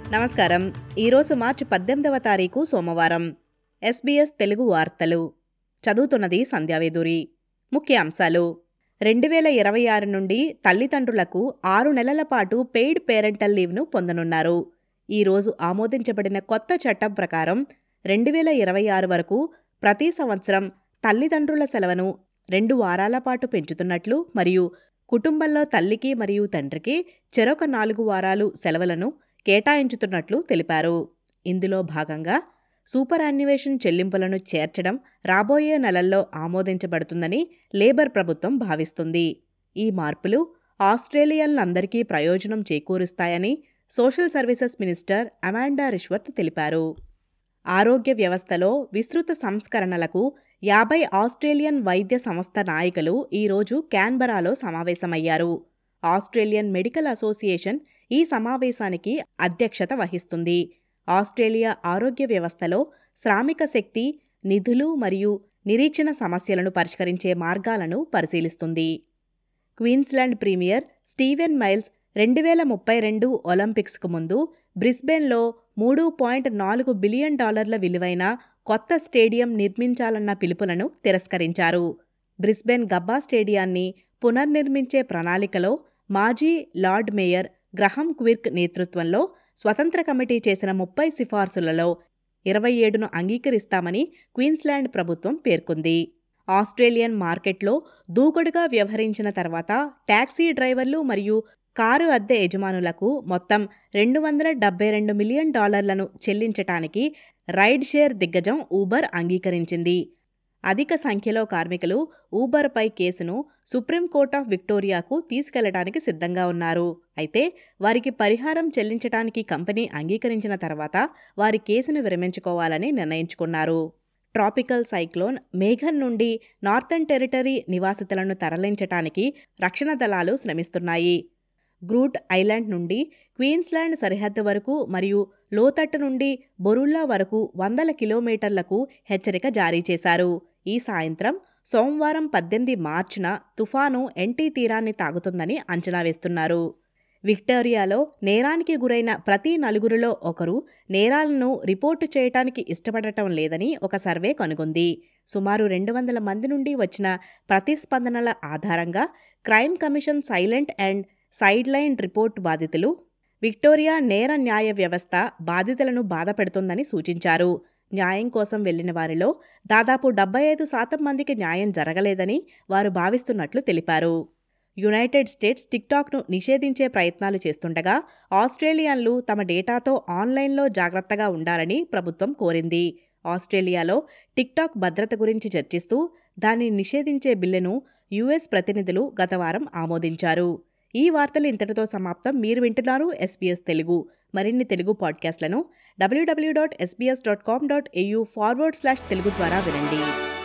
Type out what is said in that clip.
నమస్కారం ఈరోజు మార్చి పద్దెనిమిదవ తారీఖు సోమవారం ఎస్బీఎస్ తెలుగు వార్తలు చదువుతున్నది సంధ్యావేదూరి ముఖ్యాంశాలు రెండు వేల ఇరవై ఆరు నుండి తల్లిదండ్రులకు ఆరు నెలల పాటు పెయిడ్ పేరెంటల్ లీవ్ను పొందనున్నారు ఈరోజు ఆమోదించబడిన కొత్త చట్టం ప్రకారం రెండు వేల ఇరవై ఆరు వరకు ప్రతి సంవత్సరం తల్లిదండ్రుల సెలవును రెండు వారాల పాటు పెంచుతున్నట్లు మరియు కుటుంబంలో తల్లికి మరియు తండ్రికి చెరొక నాలుగు వారాలు సెలవులను కేటాయించుతున్నట్లు తెలిపారు ఇందులో భాగంగా సూపర్ యాన్యువేషన్ చెల్లింపులను చేర్చడం రాబోయే నెలల్లో ఆమోదించబడుతుందని లేబర్ ప్రభుత్వం భావిస్తుంది ఈ మార్పులు ఆస్ట్రేలియన్లందరికీ ప్రయోజనం చేకూరుస్తాయని social services minister Amanda Rishworth తెలిపారు ఆరోగ్య వ్యవస్థలో విస్తృత సంస్కరణలకు యాభై ఆస్ట్రేలియన్ వైద్య సంస్థ నాయకులు ఈరోజు క్యాన్బరాలో సమావేశమయ్యారు ఆస్ట్రేలియన్ మెడికల్ అసోసియేషన్ ఈ సమావేశానికి అధ్యక్షత వహిస్తుంది ఆస్ట్రేలియా ఆరోగ్య వ్యవస్థలో శ్రామిక శక్తి నిధులు మరియు నిరీక్షణ సమస్యలను పరిష్కరించే మార్గాలను పరిశీలిస్తుంది క్వీన్స్లాండ్ ప్రీమియర్ స్టీవెన్ మైల్స్ రెండు వేల ముప్పై రెండు ఒలింపిక్స్కు ముందు బ్రిస్బెన్లో మూడు పాయింట్ నాలుగు బిలియన్ డాలర్ల విలువైన కొత్త స్టేడియం నిర్మించాలన్న పిలుపులను తిరస్కరించారు బ్రిస్బెన్ గబ్బా స్టేడియాన్ని పునర్నిర్మించే ప్రణాళికలో మాజీ లార్డ్ మేయర్ గ్రహం క్విర్క్ నేతృత్వంలో స్వతంత్ర కమిటీ చేసిన ముప్పై సిఫార్సులలో ఇరవై ఏడును అంగీకరిస్తామని క్వీన్స్లాండ్ ప్రభుత్వం పేర్కొంది ఆస్ట్రేలియన్ మార్కెట్లో దూకుడుగా వ్యవహరించిన తర్వాత టాక్సీ డ్రైవర్లు మరియు కారు అద్దె యజమానులకు మొత్తం రెండు వందల డెబ్బై రెండు మిలియన్ డాలర్లను చెల్లించటానికి రైడ్ షేర్ దిగ్గజం ఊబర్ అంగీకరించింది అధిక సంఖ్యలో కార్మికులు ఊబర్పై కేసును సుప్రీంకోర్ట్ ఆఫ్ విక్టోరియాకు తీసుకెళ్లడానికి సిద్ధంగా ఉన్నారు అయితే వారికి పరిహారం చెల్లించడానికి కంపెనీ అంగీకరించిన తర్వాత వారి కేసును విరమించుకోవాలని నిర్ణయించుకున్నారు ట్రాపికల్ సైక్లోన్ మేఘన్ నుండి నార్థన్ టెరిటరీ నివాసితులను తరలించటానికి రక్షణ దళాలు శ్రమిస్తున్నాయి గ్రూట్ ఐలాండ్ నుండి క్వీన్స్లాండ్ సరిహద్దు వరకు మరియు లోతట్టు నుండి బొరుల్లా వరకు వందల కిలోమీటర్లకు హెచ్చరిక జారీ చేశారు ఈ సాయంత్రం సోమవారం పద్దెనిమిది మార్చిన తుఫాను ఎన్టీ తీరాన్ని తాగుతుందని అంచనా వేస్తున్నారు విక్టోరియాలో నేరానికి గురైన ప్రతి నలుగురిలో ఒకరు నేరాలను రిపోర్టు చేయటానికి ఇష్టపడటం లేదని ఒక సర్వే కనుగొంది సుమారు రెండు వందల మంది నుండి వచ్చిన ప్రతిస్పందనల ఆధారంగా crime commission silent and side line report బాధితులు విక్టోరియా నేర న్యాయ వ్యవస్థ బాధితులను బాధపెడుతుందని సూచించారు న్యాయం కోసం వెళ్లిన వారిలో దాదాపు డెబ్బై ఐదు శాతం మందికి న్యాయం జరగలేదని వారు భావిస్తున్నట్లు తెలిపారు యునైటెడ్ స్టేట్స్ టిక్టాక్ను నిషేధించే ప్రయత్నాలు చేస్తుండగా ఆస్ట్రేలియన్లు తమ డేటాతో ఆన్లైన్లో జాగ్రత్తగా ఉండాలని ప్రభుత్వం కోరింది ఆస్ట్రేలియాలో టిక్టాక్ భద్రత గురించి చర్చిస్తూ దాన్ని నిషేధించే బిల్లును యుఎస్ ప్రతినిధులు గతవారం ఆమోదించారు ఈ వార్తలు ఇంతటితో సమాప్తం మీరు వింటున్నారు ఎస్బీఎస్ తెలుగు మరిన్ని తెలుగు పాడ్కాస్ట్లను WWW dot SBS dot com dot AU forward slash Telugu ద్వారా వినండి